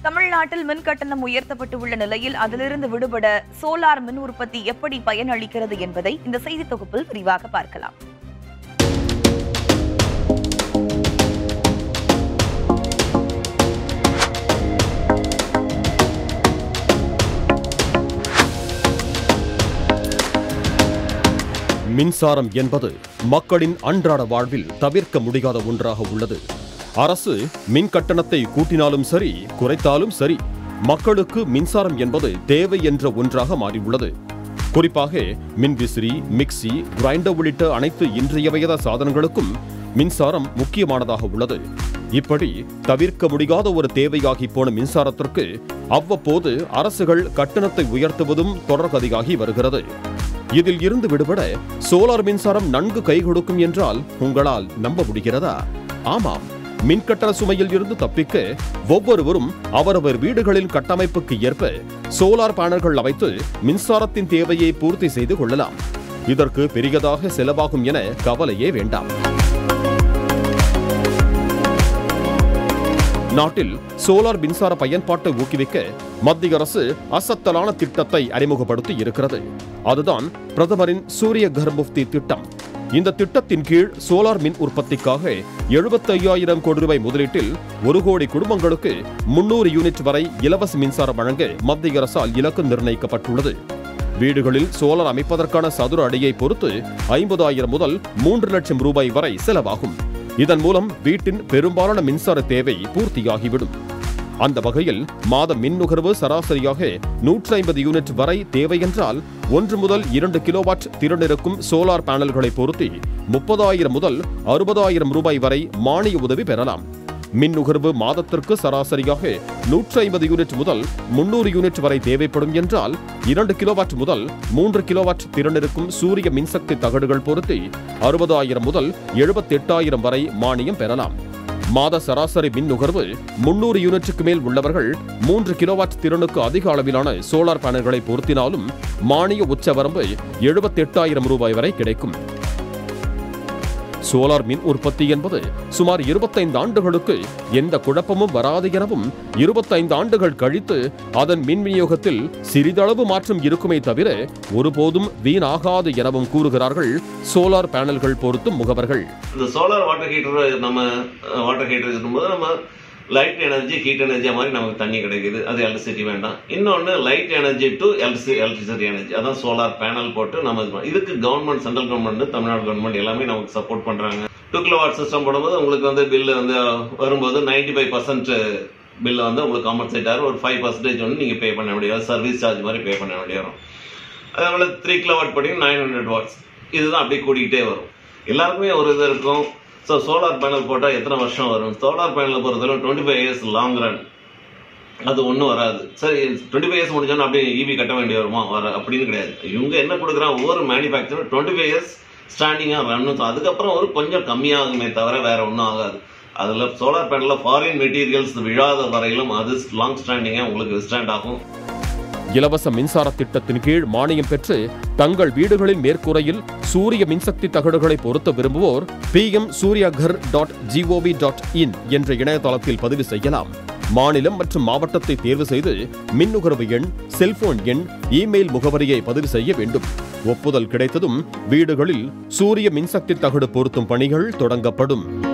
தமிழ்நாட்டில் மின் கட்டணம் உயர்த்தப்பட்டு உள்ள நிலையில் அதிலிருந்து விடுபட சோலார் மின் உற்பத்தி எப்படி பயனளிக்கிறது என்பதை இந்த செய்தி தொகுப்பில் விரிவாக பார்க்கலாம் மின்சாரம் என்பது மக்களின் அன்றாட வாழ்வில் தவிர்க்க முடியாத ஒன்றாக உள்ளது அரசு மின் கட்டணத்தை கூட்டினாலும் சரி குறைத்தாலும் சரி மக்களுக்கு மின்சாரம் என்பது தேவை என்ற ஒன்றாக மாறியுள்ளது குறிப்பாக மின்விசிறி மிக்சி கிரைண்டர் உள்ளிட்ட அனைத்து இன்றியமையாத சாதனங்களுக்கும் மின்சாரம் முக்கியமானதாக உள்ளது இப்படி தவிர்க்க முடியாத ஒரு தேவையாகி போன மின்சாரத்திற்கு அவ்வப்போது அரசுகள் கட்டணத்தை உயர்த்துவதும் தொடர்கதையாகி வருகிறது இதில் இருந்து விடுபட சோலார் மின்சாரம் நன்கு கை கொடுக்கும் என்றால் உங்களால் நம்ப முடிகிறதா ஆமாம் மின்கட்டண சுமையில் இருந்து தப்பிக்க ஒவ்வொருவரும் அவரவர் வீடுகளின் கட்டமைப்புக்கு ஏற்ப சோலார் பேனல்கள் அமைத்து மின்சாரத்தின் தேவையை பூர்த்தி செய்து கொள்ளலாம் இதற்கு பெரியதாக செலவாகும் என கவலையே வேண்டாம் நாட்டில் சோலார் மின்சார பயன்பாட்டை ஊக்குவிக்க மத்திய அரசு அசத்தலான திட்டத்தை அறிமுகப்படுத்தி இருக்கிறது அதுதான் பிரதமரின் சூரிய கர் முஃப்தி திட்டம் இந்த திட்டத்தின் கீழ் சோலார் மின் உற்பத்திக்காக 75000 கோடி ரூபாய் முதலீட்டில் ஒரு கோடி குடும்பங்களுக்கு முன்னூறு யூனிட் வரை இலவச மின்சாரம் வழங்க மத்திய அரசால் இலக்கு நிர்ணயிக்கப்பட்டுள்ளது வீடுகளில் சோலார் அமைப்பதற்கான சதுர அடியை பொறுத்து ஐம்பதாயிரம் முதல் மூன்று லட்சம் ரூபாய் வரை செலவாகும் இதன் மூலம் வீட்டின் பெரும்பாலான மின்சார தேவை பூர்த்தியாகிவிடும் அந்த வகையில் மாத மின் நுகர்வு சராசரியாக நூற்றி ஐம்பது யூனிட் வரை தேவை என்றால் ஒன்று முதல் இரண்டு கிலோவாட் திறன் இருக்கும் சோலார் பேனல்களை பொருத்தி முப்பதாயிரம் முதல் அறுபதாயிரம் ரூபாய் வரை மானிய உதவி பெறலாம் மின் நுகர்வு மாதத்திற்கு சராசரியாக நூற்றி ஐம்பது யூனிட் முதல் முன்னூறு யூனிட் வரை தேவைப்படும் என்றால் இரண்டு கிலோவாட் முதல் மூன்று கிலோவாட் திறன் இருக்கும் சூரிய மின்சக்தி தகடுகள் பொருத்தி அறுபதாயிரம் முதல் எழுபத்தெட்டாயிரம் வரை மானியம் பெறலாம் மாத சராசரி மின் நுகர்வு முன்னூறு யூனிட்டுக்கு மேல் உள்ளவர்கள் மூன்று கிலோவாட் திறனுக்கு அதிக அளவிலான சோலார் பேனல்களை பொருத்தினாலும் மானிய உச்சவரம்பு எழுபத்தெட்டாயிரம் ரூபாய் வரை கிடைக்கும் சோலார் மின் உற்பத்தி என்பது சுமார் 25 ஆண்டுகளுக்கு எந்த குழப்பமும் வராது எனவும் 25 ஆண்டுகள் கழித்து அதன் மின் விநியோகத்தில் சிறிதளவு மாற்றம் இருக்குமே தவிர ஒருபோதும் வீணாகாது எனவும் கூறுகிறார்கள் சோலார் பேனல்கள் பொருத்தும் முகவர்கள் இந்த சோலார் வாட்டர் ஹீட்டர் நம்ம வாட்டர் ஹீட்டர் இருக்கும்போது நம்ம லைட் எனர்ஜி ஹீட் எனர்ஜி மாதிரி நமக்கு தண்ணி கிடைக்குது அது எலக்ட்ரிசிட்டி வேண்டாம் இன்னொன்று light energy to electric electricity energy அதான் சோலார் பேனல் போட்டு நம்ம இது பண்ண- இதுக்கு government central government Tamil Nadu government எல்லாமே நமக்கு சப்போர்ட் பண்றாங்க டூ கிலோ வாட் சிஸ்டம் போடும்போது உங்களுக்கு வந்து பில்லு வந்து வரும்போது நைன்டி ஃபைவ் பர்சன்ட் பில்லு வந்து உங்களுக்கு காம்பன்சேட் ஆகும் ஒரு ஃபைவ் பர்சன்டேஜ் வந்து நீங்கள் பே பண்ண வேண்டியது சர்வீஸ் சார்ஜ் மாதிரி பே பண்ண வேண்டிய வரும் அதே போல் த்ரீ கிலோ வாட் படி நைன் ஹண்ட்ரட் வாட்ஸ் இதுதான் அப்படியே கூடிக்கிட்டே வரும் எல்லாருக்குமே ஒரு இது இருக்கும் ஸோ சோலார் பேனல் போட்டால் எத்தனை வருஷம் வரும் சோலார் பேனலை பொறுத்தவரை twenty five years long run அது ஒன்றும் வராது சரி டுவெண்ட்டி ஃபைவ் இயர்ஸ் முடிஞ்சோன்னா அப்படியே இபி கட்ட வேண்டி வருமா வர அப்படின்னு கிடையாது இவங்க என்ன கொடுக்குறாங்க ஒவ்வொரு மேனுஃபேக்சர் டுவெண்ட்டி ஃபைவ் இயர்ஸ் ஸ்டாண்டிங்காக ரன்னு அதுக்கப்புறம் ஒரு கொஞ்சம் கம்மியாகுமே தவிர வேற ஒன்றும் ஆகாது அதில் சோலார் பேனலில் ஃபாரின் மெட்டீரியல்ஸ் விழாத வரையிலும் அது லாங் ஸ்டாண்டிங்காக உங்களுக்கு ஸ்டாண்ட் ஆகும் இலவச மின்சார திட்டத்தின் கீழ் மானியம் பெற்று தங்கள் வீடுகளின் மேற்கூரையில் சூரிய மின்சக்தி தகடுகளை பொருத்த விரும்புவோர் P M Suryaghar dot G O V dot in என்ற இணையதளத்தில் பதிவு செய்யலாம் மாநிலம் மற்றும் மாவட்டத்தை தேர்வு செய்து மின் நுகர்வு எண் செல்போன் எண் இமெயில் முகவரியை பதிவு செய்ய வேண்டும் ஒப்புதல் கிடைத்ததும் வீடுகளில் சூரிய மின்சக்தி தகடு பொருத்தும் பணிகள் தொடங்கப்படும்